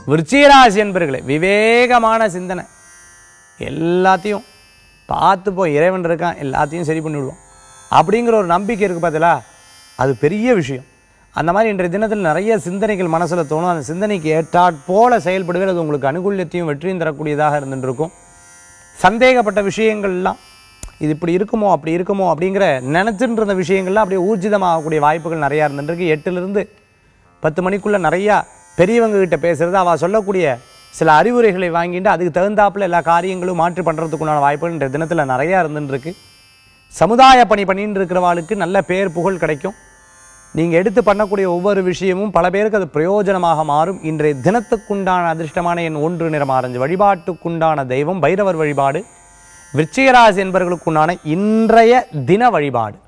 விருச்சிகராசி என்பர்களே விவேகமான சிந்தனை எல்லாத்தையும் பார்த்து போய் இறைவன் இருக்கான் எல்லாத்தையும் சரி பண்ணி விடுவான் அப்படிங்கிற ஒரு நம்பிக்கை இருக்குது பார்த்தீங்களா அது பெரிய விஷயம் அந்த மாதிரி இன்றைய தினத்தில் நிறைய சிந்தனைகள் மனசில் தோணும் அந்த சிந்தனைக்கு ஏற்றாற் போல செயல்படுவது அது உங்களுக்கு அனுகூல்யத்தையும் வெற்றியும் தரக்கூடியதாக இருந்துட்டு இருக்கும் சந்தேகப்பட்ட விஷயங்கள்லாம் இது இப்படி இருக்குமோ அப்படி இருக்குமோ அப்படிங்கிற நினச்சிட்டு இருந்த விஷயங்கள்லாம் அப்படியே ஊர்ஜிதமாகக்கூடிய வாய்ப்புகள் நிறையா இருந்துருக்கு எட்டுலேருந்து பத்து மணிக்குள்ளே நிறையா பெரியவங்க கிட்ட பேசுறது அவள் சொல்லக்கூடிய சில அறிவுரைகளை வாங்கிட்டு அதுக்கு தகுந்தாப்புல எல்லா காரியங்களும் மாற்றி பண்ணுறதுக்குண்டான வாய்ப்புகள் இன்றைய தினத்தில் நிறையா இருந்துட்டு இருக்கு சமுதாய பணி பண்ணிட்டு இருக்கிறவாளுக்கு நல்ல பேர் புகழ் கிடைக்கும் நீங்கள் எடுத்து பண்ணக்கூடிய ஒவ்வொரு விஷயமும் பல பேருக்கு அது பிரயோஜனமாக மாறும் இன்றைய தினத்துக்குண்டான அதிர்ஷ்டமான என் ஒன்று நிறம் ஆரஞ்சு வழிபாட்டுக்குண்டான தெய்வம் பைரவர் வழிபாடு விருச்சிகராசி என்பவர்களுக்குண்டான இன்றைய தின வழிபாடு